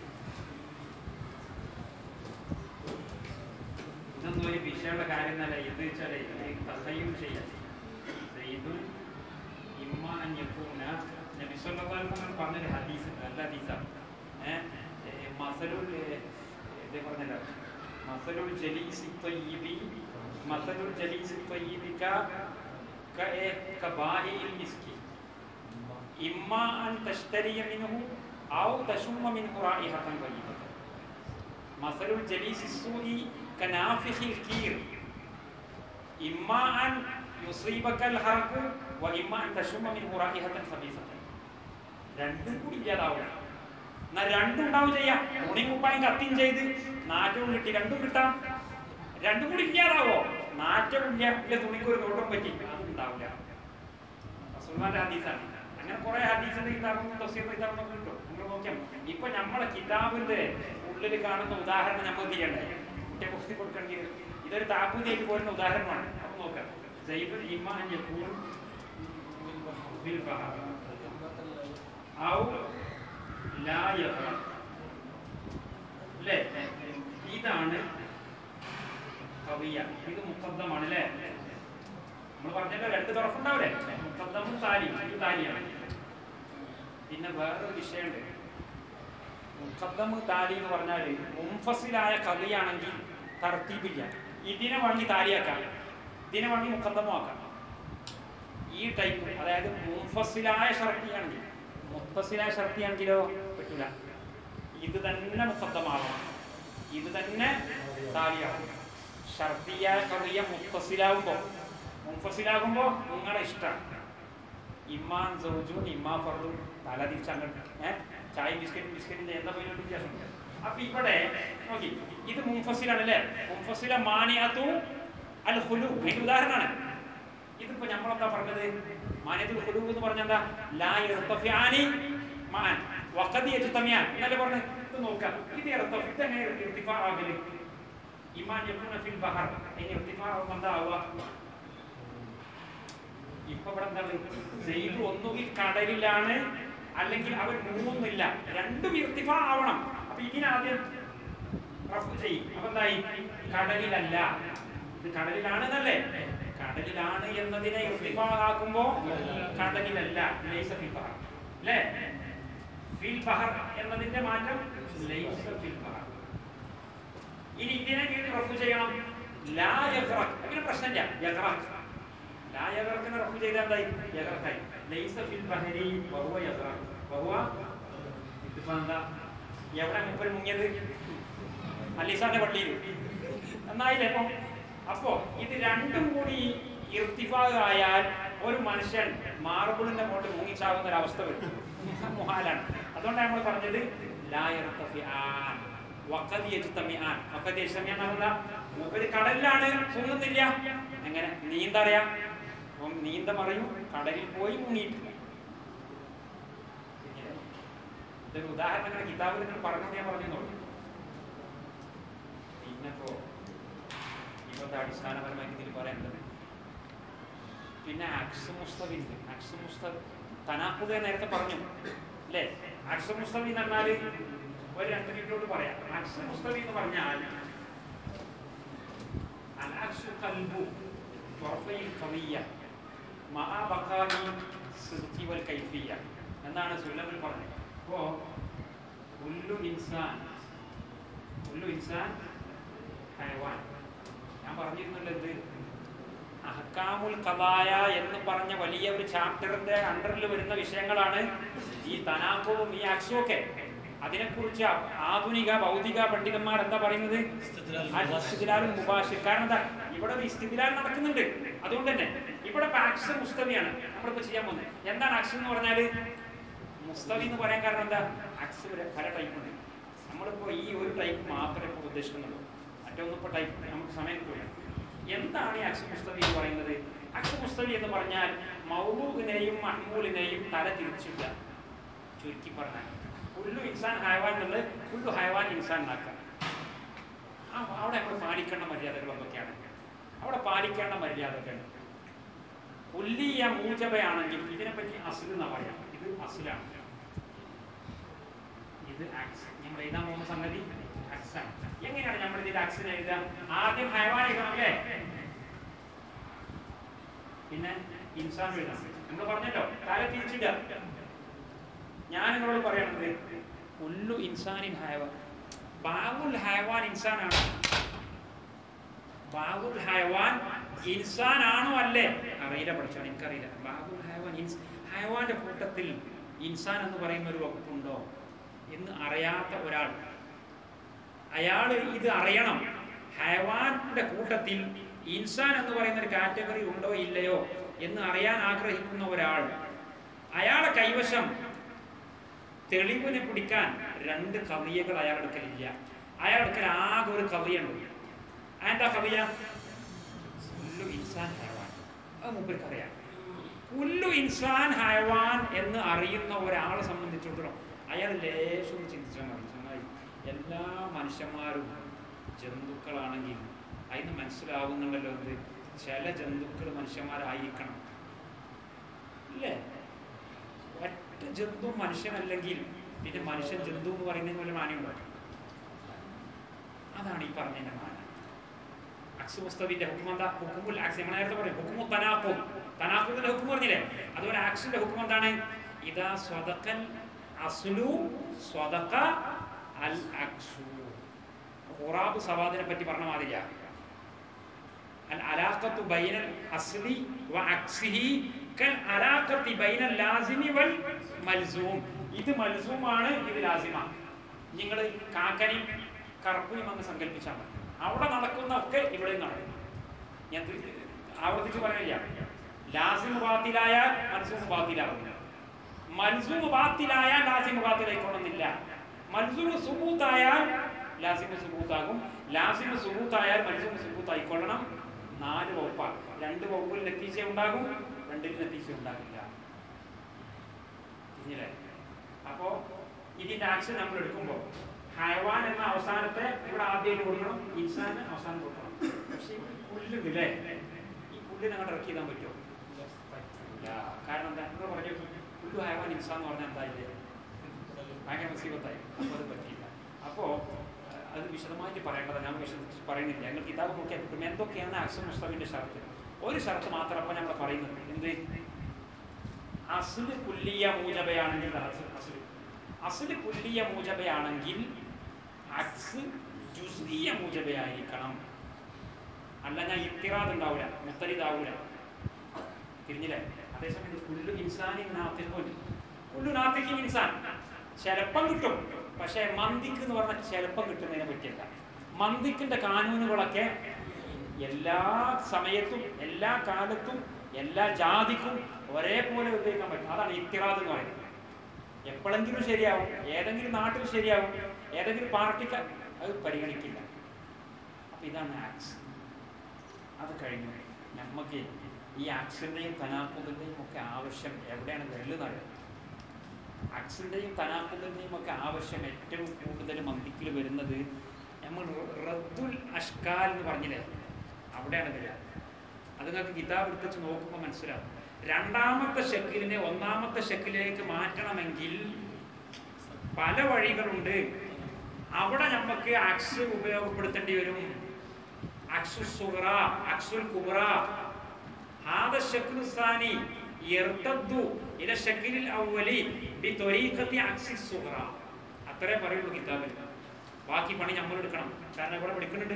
ഇതൊന്നും ഒരു വിഷയമുള്ള കാര്യം എന്നല്ല ഇത് വെച്ചാൽ തസയും ചെയ്യാം സെയ്ദുൻ ഇമ്മ അൻ യകൂന നബി സല്ലല്ലാഹു അലൈഹി വസല്ലം പറഞ്ഞൊരു ഹദീസ് നല്ല ഹദീസാണ് ഏഹ് മസലുൽ ഇത് പറഞ്ഞല്ലോ മസലുൽ ജലീസി ത്വയ്യിബി മസലുൽ ജലീസി ത്വയ്യിബി ക ക ഏ കബാഇൽ മിസ്കി ഇമ്മ അൻ തഷ്തരിയ മിൻഹു ഔ തശുമ്മ മിൻഹു റായിഹത്തൻ തയ്യിബത്തൻ മസലുൽ ജലീസി السوء كنافخ الكير إما أن يصيبك الحرق وإما أن تشم منه رائحة خبيثة രണ്ടും കൂടി ഇല്ലാതാവില്ല എന്നാ രണ്ടും ഉണ്ടാവും ചെയ്യാം തുണി കുപ്പായം കത്തിയും ചെയ്ത് നാറ്റവും കിട്ടി രണ്ടും കിട്ടാം രണ്ടും കൂടി ഇല്ലാതാവോ നാറ്റവും ഇല്ല ഇല്ല തുണിക്ക് ഒരു നോട്ടം പറ്റി അതും ഉണ്ടാവില്ല റസൂലുള്ളാഹിന്റെ ഹദീസാണ് അങ്ങനെ കുറെ ഹദീസിന്റെ കിതാബും തഫ്സീറിന്റെ കിതാബും ഒക്കെ കിട്ടും നിങ്ങൾ നോക്കിയാൽ മതി. ഇപ്പൊ നമ്മളെ കിതാബിന്റെ ഉള്ളിൽ കാണുന്ന ഉദാഹരണം നമ്മൾ ചെയ്യണ്ടേ കുട്ടിയെ കുത്തി കൊടുക്കണമെങ്കിൽ ഇതൊരു താപ്പൂതിയായിട്ട് പോരുന്ന ഉദാഹരണമാണ് അപ്പൊ നോക്കാം സൈബുൽ ഈമാൻ യകൂൻ ഫിൽ ബഹർ ഔ ലാ യഫ്അൽ അല്ലേ ഇതാണ് കവിയ കവിയ ഇത് മുഖദ്ദമാണ് അല്ലേ നമ്മൾ പറഞ്ഞല്ലോ രണ്ട് തുറപ്പുണ്ടാവില്ലേ മുഖദ്ദമും താലിയും ഇത് താലിയാണ് പിന്നെ വേറൊരു വിഷയമുണ്ട് മുഖദ്ദമ് താലി എന്ന് പറഞ്ഞാൽ മുംഫസിലായ കവിയാണെങ്കിൽ തർത്തീബില്ല ഇതിനെ വേണമെങ്കിൽ താലിയാക്കാം ഇതിനെ വേണമെങ്കിൽ മുഖദ്ദമാക്കാം ഈ ടൈപ്പ് അതായത് മുംഫസിലായ ഷർത്തിയാണെങ്കിൽ മുത്തസിലായ ഷർത്തിയാണെങ്കിലോ പറ്റൂല ഇത് തന്നെ മുഖദ്ദമാവണം ഇത് തന്നെ താലിയാവണം ഷർത്തിയായ കവിയ മുത്തസിലാവുമ്പോൾ മുംഫസിലാകുമ്പോൾ നിങ്ങളെ ഇഷ്ടമാണ് ഇമ്മാൻ സൗജുൻ ഇമ്മാ ഫർദും തല തിരിച്ചങ്ങോട്ട് ഏഹ് ചായ ബിസ്ക്കറ്റും ബിസ്ക്കറ്റിന്റെ എന്താ പോയിട്ട് വ്യത്യാസമുണ്ട് അപ്പൊ ഇവിടെ നോക്കി ഇത് മുംഫസിലാണ് അല്ലേ മുംഫസില മാനിയാത്തു അൽ ഹുലു അതിന്റെ ഉദാഹരണമാണ് ഇതിപ്പോ നമ്മളെന്താ പറഞ്ഞത് മാനിയത്തുൽ ഹുലു എന്ന് പറഞ്ഞ എന്താ ലാ ഇർതഫിയാനി മാൻ വഖദി യജ്തമിയാൻ എന്നല്ലേ പറഞ്ഞത് ഇത് നോക്കാം ഇത് ഇർതഫ ഇത് എങ്ങനെ ഇർതിഫാ ആകല് ഇമാൻ യകുന ഫിൽ ബഹർ അതിന് ഇർതിഫാ ആവുമ്പോൾ എന്താ ആവുക ഇപ്പൊ ഇവിടെ എന്താണ് സെയ്ദ് ഒന്നുകിൽ കടലിലാണ് അല്ലെങ്കിൽ അവൻ മൂന്നില്ല രണ്ടും ഇർത്തിഫ ആവണം അപ്പൊ ഇതിനാദ്യം റഫ് ചെയ്യും അപ്പൊ എന്തായി കടലിലല്ല ഇത് കടലിലാണ് എന്നല്ലേ കടലിലാണ് എന്നതിനെ ഇർത്തിഫ ആക്കുമ്പോ കടലിലല്ല ലൈസ ഫിൽ ബഹർ അല്ലേ ഫിൽ ബഹർ എന്നതിന്റെ മാറ്റം ലൈസ ഫിൽ ബഹർ ഇനി ഇതിനെ വീണ്ടും റഫ് ചെയ്യണം ലാ യഖ്റഖ് അങ്ങനെ പ്രശ്നമില്ല യഖ്റഖ് ലാ യഖ്റഖിനെ റഫ് ചെയ്താൽ എന്തായി യഖ്റഖായി ലൈസ ഫിൽ ബഹരി വഹുവ യഖ്റഖ് വഹുവ ഇതിപ്പോ എന്താ എവിടെ മുമ്പിൽ മുങ്ങിയത് അലീസാന്റെ പള്ളിയിൽ നന്നായില്ലേ അപ്പൊ അപ്പോ ഇത് രണ്ടും കൂടി ഇർത്തിഫാകായാൽ ഒരു മനുഷ്യൻ മാർബിളിന്റെ മുകളിൽ മുങ്ങിച്ചാകുന്ന ഒരു അവസ്ഥ വരും മുഹാലാണ് അതുകൊണ്ടാണ് നമ്മൾ പറഞ്ഞത് ലാ യർത്തഫിആൻ വഖദ് യജ്തമിആൻ വഖദ് യജ്തമിആൻ എന്താ മൂപ്പര് കടലിലാണ് മുങ്ങുന്നില്ല എങ്ങനെ നീന്തറിയാം അപ്പം നീന്തമറിയും കടലിൽ പോയി മുങ്ങിയിട്ടില്ല ശരിയല്ലേ? ഇതൊരു ഉദാഹരണങ്ങൾ കിതാബിൽ നിങ്ങൾ പറഞ്ഞുകൊണ്ട് ഞാൻ പറഞ്ഞെന്നുള്ളൂ പിന്നെപ്പോ ഇപ്പോഴത്തെ അടിസ്ഥാനപരമായിട്ട് ഇതിൽ പറയാനുള്ളത് പിന്നെ അക്സ് മുസ്തവി ഉണ്ട് അക്സ് മുസ്തവി തനാഖുദ നേരത്തെ പറഞ്ഞു അല്ലേ അക്സ് മുസ്തവി എന്ന് പറഞ്ഞാൽ ഒരു രണ്ട് മിനിറ്റോട് പറയാം അക്സ് മുസ്തവി എന്ന് പറഞ്ഞാൽ അൽ അക്സു കൽബു ത്വറഫൈ ഖവിയ്യ മആ ബഖാഇ സിദ്ഖി വൽ കൈഫിയ്യ എന്നാണ് സുല്ലമിൽ പറഞ്ഞത് അപ്പോ കുല്ലു ഇൻസാൻ കുല്ലു ഇൻസാൻ ഹയവാൻ ഞാൻ പറഞ്ഞിരുന്നല്ലോ എന്ത് അഹ്കാമുൽ ഖദായ എന്ന് പറഞ്ഞ വലിയ ഒരു ചാപ്റ്ററിന്റെ അണ്ടറിൽ വരുന്ന വിഷയങ്ങളാണ് ഈ തനാഖുവും ഈ അക്സും ഒക്കെ അതിനെക്കുറിച്ച് ആധുനിക ഭൗതിക പണ്ഡിതന്മാർ എന്താ പറയുന്നത് അൽ ഇസ്തിദ്ലാലുൽ മുബാഷിർ കാരണം എന്താ ഇവിടെ ഒരു ഇസ്തിദ്ലാൽ നടക്കുന്നുണ്ട് അതുകൊണ്ട് തന്നെ ഇവിടെ ഇപ്പൊ അക്സ് മുസ്തവിയാണ് നമ്മളിപ്പോ ചെയ്യാൻ പോകുന്നത് എന്താണ് അക്സ് എന്ന് പറഞ്ഞാല് മുസ്തവി എന്ന് പറയാൻ കാരണം എന്താ അക്സ് ഒരു പല ടൈപ്പ് ഉണ്ട് നമ്മളിപ്പോ ഈ ഒരു ടൈപ്പ് മാത്രമേ ഇപ്പോൾ ഉദ്ദേശിക്കുന്നുള്ളൂ മറ്റൊന്നും ഇപ്പോൾ ടൈപ്പ് നമുക്ക് സമയം കിട്ടൂല എന്താണ് ഈ അക്സ് മുസ്തവി എന്ന് പറയുന്നത് അക്സ് മുസ്തവി എന്ന് പറഞ്ഞാൽ മൗലൂവിനെയും മഹ്മൂലിനെയും തല തിരിച്ചില്ല ചുരുക്കി പറഞ്ഞാൽ പുല്ലു ഇൻസാൻ ഹയവാൻ എന്നുള്ളത് പുല്ലു ഹയവാൻ ഇൻസാൻ എന്നാക്കാം ആ അവിടെ നമ്മൾ പാലിക്കേണ്ട മര്യാദകൾ എന്തൊക്കെയാണ് അവിടെ പാലിക്കേണ്ട മര്യാദകൾ പുല്ലിയ മൂജബയാണെങ്കിൽ ഇതിനെപ്പറ്റി അസുൽ എന്നാ പറയാം ഇത് അസുലാണ് ഇത് ആക്സ് നമ്മൾ എഴുതാൻ പോകുന്ന സംഗതി ആക്സ് ആണ് എങ്ങനെയാണ് നമ്മൾ ഇതിന്റെ ആക്സിനെ എഴുതുക ആദ്യം ഹയവാൻ എഴുതണം അല്ലേ പിന്നെ ഇൻസാൻ എഴുതണം നമ്മൾ പറഞ്ഞല്ലോ തല തിരിച്ചിടുക ഞാൻ നിങ്ങളോട് പറയണത് ഉല്ലു ഇൻസാനിൻ ഹയവാൻ ബാവുൽ ഹയവാൻ ഇൻസാനാണ് ബാവുൽ ഹയവാൻ ഇൻസാൻ ആണോ അല്ലേ അറിയില്ല പഠിച്ചോ എനിക്കറിയില്ല ബാബുൽ ഹയവാൻ ഇൻസ് ഹയവാന്റെ കൂട്ടത്തിൽ ഇൻസാൻ എന്ന് പറയുന്ന ഒരു വകുപ്പുണ്ടോ എന്ന് അറിയാത്ത ഒരാൾ അയാൾ ഇത് അറിയണം ഹയവാന്റെ കൂട്ടത്തിൽ ഇൻസാൻ എന്ന് പറയുന്ന ഒരു കാറ്റഗറി ഉണ്ടോ ഇല്ലയോ എന്ന് അറിയാൻ ആഗ്രഹിക്കുന്ന ഒരാൾ അയാളെ കൈവശം തെളിവിനെ പിടിക്കാൻ രണ്ട് കവിയകൾ അയാളുടെ അടുക്കലില്ല അയാളുടെ അടുക്കൽ ആകെ ഒരു കവിയുണ്ട് എന്താ കവിയ ഉല്ലു ഇൻസാൻ ഹയവാൻ അത് മൂപ്പർക്ക് അറിയാം ഉല്ലു ഇൻസാൻ ഹയവാൻ എന്ന് അറിയുന്ന ഒരാളെ സംബന്ധിച്ചിടത്തോളം അയാൾ ലേശം ഒന്ന് ചിന്തിച്ചാൽ മതി ചങ്ങായി എല്ലാ മനുഷ്യന്മാരും ജന്തുക്കളാണെങ്കിൽ അതിന് മനസ്സിലാവുന്നുണ്ടല്ലോ എന്ത് ചില ജന്തുക്കൾ മനുഷ്യന്മാരായിരിക്കണം ഇല്ലേ ഒറ്റ ജന്തു മനുഷ്യനല്ലെങ്കിൽ പിന്നെ മനുഷ്യൻ ജന്തു എന്ന് പറയുന്നതിന് വല്ല മാനയുണ്ടോ അതാണ് ഈ പറഞ്ഞതിന്റെ മാന അക്സ് മുസ്തബിന്റെ ഹുക്കും എന്താ ഹുക്കുമുൽ ആക്സ് നമ്മൾ നേരത്തെ പറഞ്ഞു ഹുക്കുമു തനാഖും തനാഖുദിന്റെ ഹുക്കും പറഞ്ഞില്ലേ അതുപോലെ ആക്സിന്റെ ഹുക്കും എന്താണ് ഇതാ സ്വതക്കൽ അസ്ലു സ്വതക്ക അൽ അക്സു ഖുറാബ് സവാദിനെ പറ്റി പറഞ്ഞ മാതിരിയാ അൽ അലാഖത്തു ബൈനൽ അസ്ലി വ അക്സിഹി കൽ അലാഖത്തി ബൈനൽ ലാസിമി വൽ മൽസൂം ഇത് മൽസൂമാണ് ഇത് ലാസിമാണ് നിങ്ങൾ കാക്കനെയും കറുപ്പിനെയും അങ്ങ് സങ്കല്പിച്ചാൽ മതി അവിടെ നടക്കുന്ന ഒക്കെ ഇവിടെയും നടക്കും ഞാൻ തി- ആവർത്തിച്ച് പറയില്ല ലാസിമ് ബാത്തിലായാൽ മൽസൂം ബാത്തിലാകും മൽസൂം ബാത്തിലായാൽ ലാസിമ് ബാത്തിലായിക്കൊള്ളുന്നില്ല മൽസൂം സുബൂത്തായാൽ ലാസിമ് സുബൂത്താകും ലാസിമ് സുബൂത്തായാൽ മൽസൂം സുബൂത്തായിക്കൊള്ളണം നാല് വകുപ്പാണ് രണ്ട് വകുപ്പിൽ നെത്തീച്ച ഉണ്ടാകും രണ്ടിൽ നെത്തീച്ച ഉണ്ടാകില്ല തിരിഞ്ഞില്ലേ അപ്പോ ഇതിന്റെ ആക്ഷൻ നമ്മൾ എടുക്കുമ്പോൾ ഹയവാൻ എന്ന അവസാനത്തെ ഇവിടെ ആദ്യമായിട്ട് കൊടുക്കണം ഇൻസാന് അവസാനം കൊടുക്കണം പക്ഷെ ഈ പുല്ലുണ്ടല്ലേ ഈ പുല്ലിനെ അങ്ങോട്ട് ഇറക്കി ഇടാൻ പറ്റുമോ പറ്റില്ല കാരണം എന്താ നിങ്ങൾ പറഞ്ഞു പുല്ലു ഹയവാൻ ഇൻസാൻ എന്ന് പറഞ്ഞാൽ എന്തായില്ലേ ഭയങ്കര മുസീബത്തായി അപ്പോൾ അത് പറ്റിയില്ല അപ്പോൾ അത് വിശദമായിട്ട് പറയേണ്ടത് ഞാൻ വിശദീകരിച്ച് പറയുന്നില്ല ഞങ്ങൾ കിതാബ് നോക്കിയാൽ കിട്ടും എന്തൊക്കെയാണ് അക്സം മുസ്തഫിന്റെ ഷർത്ത് ഒരു ഷർത്ത് മാത്രം അപ്പോൾ നമ്മൾ പറയുന്നത് എന്ത് അസുല് പുല്ലിയ മൂജബയാണെങ്കിൽ അസുല് അസുല് പുല്ലിയ മൂജബയാണെങ്കിൽ അക്സ് ജുസ്ഇയ മൂജബയായിരിക്കണം അല്ല ഞാൻ ഇത്തിറാദ് ഉണ്ടാവില്ല മുത്തരിതാവൂല തിരിഞ്ഞില്ലേ അതേസമയം ഇത് കുല്ലു ഇൻസാനിൻ നാത്തിഖുൻ കുല്ലു നാത്തിഖിൻ ഇൻസാൻ ചിലപ്പം കിട്ടും പക്ഷേ മന്തിക്ക് എന്ന് പറഞ്ഞാൽ ചിലപ്പം കിട്ടുന്നതിനെ പറ്റിയല്ല മന്തിക്കിന്റെ കാനൂനുകളൊക്കെ എല്ലാ സമയത്തും എല്ലാ കാലത്തും എല്ലാ ജാതിക്കും ഒരേപോലെ ഉപയോഗിക്കാൻ പറ്റും അതാണ് ഇത്തിറാദ് എന്ന് പറയുന്നത് എപ്പോഴെങ്കിലും ശരിയാവും ഏതെങ്കിലും നാട്ടിൽ ശരിയാവും ഏതെങ്കിലും പാർട്ടിക്ക് അത് പരിഗണിക്കില്ല അപ്പൊ ഇതാണ് ആക്സ് അത് കഴിഞ്ഞു നമുക്ക് ഈ ആക്സിന്റെയും തനാക്കുതിന്റെയും ഒക്കെ ആവശ്യം എവിടെയാണ് വെള്ളുന്നത് ആക്സിന്റെയും തനാക്കുതിന്റെയും ഒക്കെ ആവശ്യം ഏറ്റവും കൂടുതൽ മന്തിക്കിൽ വരുന്നത് നമ്മൾ റദ്ദുൽ അഷ്കാൽ എന്ന് പറഞ്ഞില്ലേ അവിടെയാണ് വരിക അത് നിങ്ങൾക്ക് കിതാബ് എടുത്തിച്ച് നോക്കുമ്പോൾ മനസ്സിലാവും രണ്ടാമത്തെ ഷെക്കിലിനെ ഒന്നാമത്തെ ഷെക്കിലേക്ക് മാറ്റണമെങ്കിൽ പല വഴികളുണ്ട് അവിടെ നമുക്ക് അക്സ് ഉപയോഗപ്പെടുത്തേണ്ടി വരും അക്സു സുഹറ അക്സുൽ കുബ്ര ഹാദ ഷക്ലു സാനി യർതദ്ദു ഇല ഷക്ലിൽ അവലി ബി ത്വരീഖത്തി അക്സി സുഹറ അത്രേ പറയുള്ളൂ കിതാബിൽ ബാക്കി പണി നമ്മൾ എടുക്കണം കാരണം ഇവിടെ പഠിക്കുന്നുണ്ട്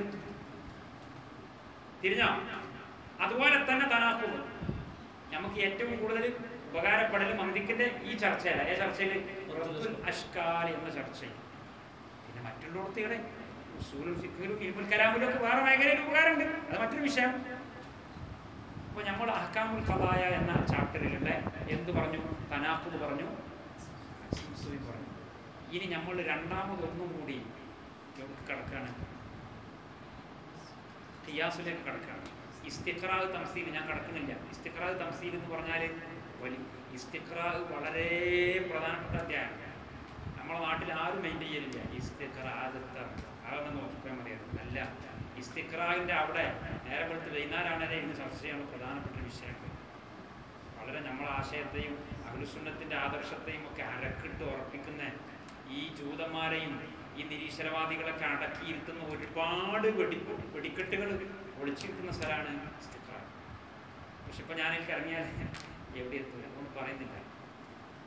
തിരിഞ്ഞോ അതുപോലെ തന്നെ തനാക്കും നമുക്ക് ഏറ്റവും കൂടുതൽ ഉപകാരപ്പെടൽ മന്ദിക്കിന്റെ ഈ ചർച്ചയല്ല ഏ ചർച്ചയിൽ റദ്ദുൽ അഷ്കാൽ എന്ന ചർച്ചയിൽ പിന്നെ മറ്റുള്ളവർത്തികളെ ഉസൂലുൽ ഫിഖിലും ഇൽമുൽ കലാമിലും ഒക്കെ വേറെ മേഖലയിൽ ഉപകാരമുണ്ട് അത് മറ്റൊരു വിഷയം അപ്പോൾ നമ്മൾ അഹ്കാമുൽ ഖദായ എന്ന ചാപ്റ്ററിലുള്ള എന്ത് പറഞ്ഞു തനാഖുദ് പറഞ്ഞു അക്സുൽ പറഞ്ഞു ഇനി നമ്മൾ രണ്ടാമത് ഒന്നും കൂടി എവിടെ കിടക്കുകയാണ് ഖിയാസിലേക്ക് കിടക്കുകയാണ് ഇസ്തിഖ്റാഖ് തംസീൽ ഞാൻ കിടക്കുന്നില്ല ഇസ്തിഖ്റാഖ് തംസീൽ എന്ന് പറഞ്ഞാൽ വലി ഇസ്തിഖ്റാഖ് വളരെ പ്രധാനപ്പെട്ട അധ്യായമാണ് നമ്മുടെ നാട്ടിൽ ആരും മെയിൻറ്റെയിൻ ചെയ്യലില്ല ഇസ്തിഖ്റാഖത്ത് അതൊന്ന് നോക്കിയാൽ മതിയായിരുന്നു അല്ല ഇസ്തിഖ്റാഖിൻ്റെ അവിടെ നേരെ വെളുത്ത് വൈകുന്നേരമാണല്ലേ ഇന്ന് ചർച്ച ചെയ്യാനുള്ള പ്രധാനപ്പെട്ട ഒരു വിഷയമാണ് വളരെ നമ്മളെ ആശയത്തെയും അഹ്ലുസുന്നത്തിന്റെ ആദർശത്തെയും ഒക്കെ അരക്കിട്ട് ഉറപ്പിക്കുന്ന ഈ ജൂതന്മാരെയും ഈ നിരീശ്വരവാദികളൊക്കെ അടക്കിയിരുത്തുന്ന ഒരുപാട് വെടി വെടിക്കെട്ടുകൾ ഒളിച്ചിരിക്കുന്ന സ്ഥലമാണ് ഇസ്തിഖ്റാഖ് പക്ഷെ ഇപ്പൊ ഞാനിലേക്ക് ഇറങ്ങിയാൽ എവിടെ എത്തൂല അതുകൊണ്ട് പറയുന്നില്ല